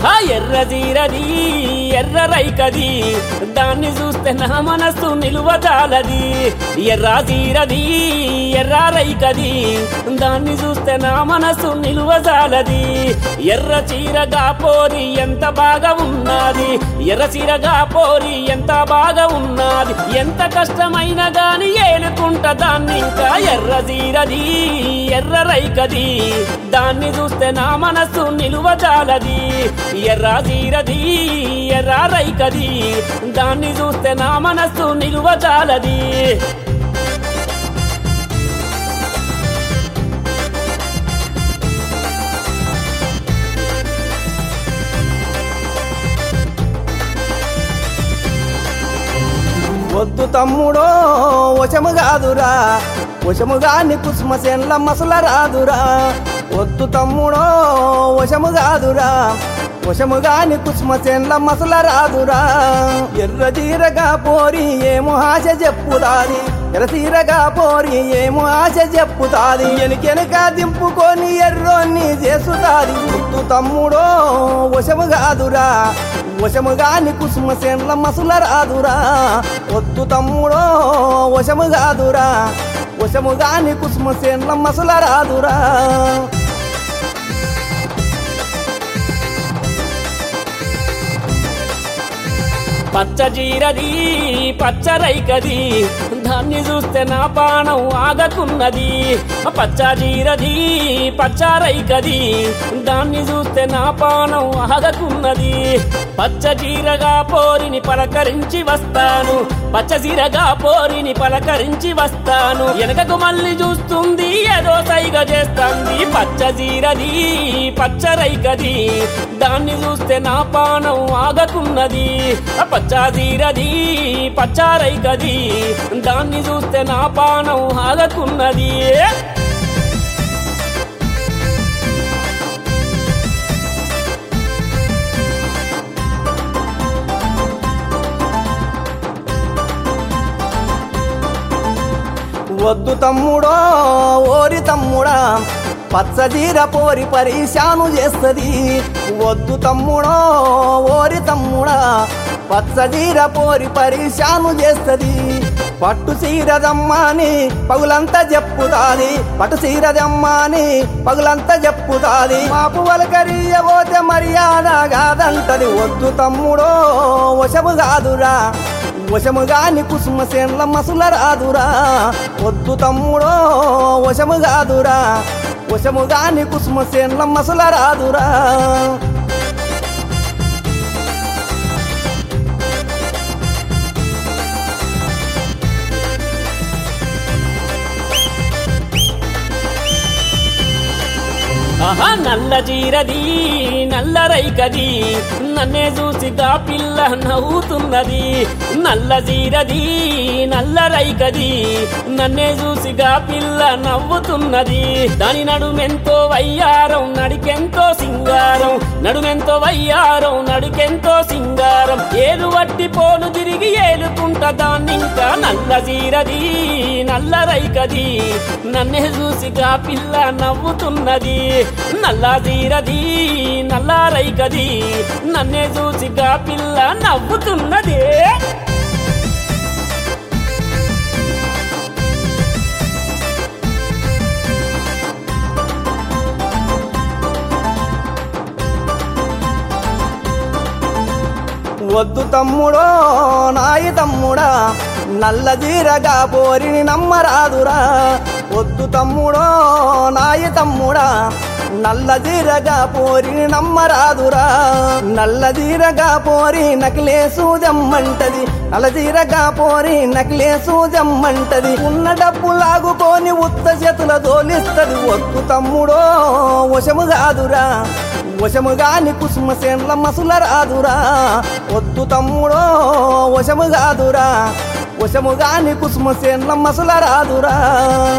ఆహా ఎర్ర జీరది ఎర్ర రైకది దాన్ని చూస్తే నా మనస్సు నిలువజాలది ఎర్ర జీరది ఎర్ర రైకది దాన్ని చూస్తే నా మనస్సు నిలువజాలది ఎర్ర చీరగా పోరి ఎంత బాగా ఉన్నది ఎర్ర చీరగా పోరి ఎంత బాగా ఉన్నది ఎంత కష్టమైనా గాని ఏలుకుంటా దాన్ని ఇంకా ఎర్ర జీరది ఎర్ర రైకది దాన్ని చూస్తే నా మనస్సు నిలువజాలది ఎర్ర జీరది ఎర్ర రైకది దాన్ని చూస్తే నా మనస్సు నిలువజాలది వద్దు తమ్ముడో వశము కాదురా వశము గాని కుసుమ సెన్ల మసల రాదురా వద్దు తమ్ముడో వశము కాదురా వశము గాని కుసుమ సెన్ల మసల రాదురా ఎర్ర తీరగా పోరి ఏమో ఆశ చెప్పుదాది ఎర్ర తీరగా పోరి ఏమో ఆశ చెప్పుతాది ఎనకెనక దింపుకొని ఎర్రోన్ని చేసుతాది వద్దు తమ్ముడో వశము కాదురా వశము గాని కుసుమ సెన్ల మసుల రాదురా వద్దు తమ్ముడో వశము కాదురా వశము గాని కుసుమ సెన్ల మసుల రాదురా పచ్చ జీరది పచ్చ రైకది దాన్ని చూస్తే నా పానం ఆగకున్నది పచ్చ జీరది పచ్చ రైకది దాన్ని చూస్తే నా పానం ఆగకున్నది పచ్చ జీరగా పోరిని పలకరించి వస్తాను పచ్చ జీరగా పోరిని పలకరించి వస్తాను వెనకకు మళ్ళీ చూస్తుంది ఏదో సైగ చేస్తుంది పచ్చ జీరది పచ్చ రైకది దాన్ని చూస్తే నా పానం ఆగకున్నది పచ్చ జీరది పచ్చ రైకది దాన్ని చూస్తే నా పానం ఆగకున్నది వద్దు తమ్ముడో ఓరి తమ్ముడా పచ్చదీర పోరి పరిశాను చేస్తది వద్దు తమ్ముడో ఓరి తమ్ముడా పచ్చదీర పోరి పరిశాను చేస్తది పట్టు సీరదమ్మాని పగులంతా చెప్పుతాది పట్టు సీరదమ్మాని పగులంతా చెప్పుతాది మాపు వలకరియబోతే మర్యాద కాదంటది వద్దు తమ్ముడో వశము కాదురా వశము గాని కుసుమ సేన్ల మసుల రాదురా వద్దు తమ్ముడో వశము కాదురా వశము గాని కుసుమ సేన్ల మసుల రాదురా ఆహా నల్ల జీరది నల్ల రైకది నన్నే చూసిగా పిల్ల నవ్వుతున్నది నల్ల జీరది నల్ల రైకది నన్నే చూసిగా పిల్ల నవ్వుతున్నది దాని నడుమెంతో వయ్యారం నడికెంతో సింగారం నడుమెంతో వయ్యారం నడికెంతో సింగారం ఏలు వట్టి పోలు తిరిగి ఏలుకుంట దాన్నింకా నల్ల జీరది నల్ల రైకది నన్నే చూసిగా పిల్ల నవ్వుతున్నది నల్ల జీరది నల్ల రైకది నన్నే చూసిగా పిల్ల నవ్వుతున్నది వద్దు తమ్ముడో నాయి తమ్ముడా నల్ల జీరగా పోరిని నమ్మరాదురా వద్దు తమ్ముడో నాయి తమ్ముడా నల్ల జీరగా పోరిని నమ్మరాదురా నల్ల జీరగా పోరి నకిలేసు దమ్మంటది నల్ల జీరగా పోరి నకిలేసు దమ్మంటది ఉన్న డబ్బు లాగుకొని ఉత్త చేతుల తోలిస్తది వద్దు తమ్ముడో వశము కాదురా వశము గాని కుసుమ సేన్ల మసుల రాదురా వద్దు తమ్ముడో వశము కాదురా వశము గాని కుసుమ సేన్ల మసుల రాదురా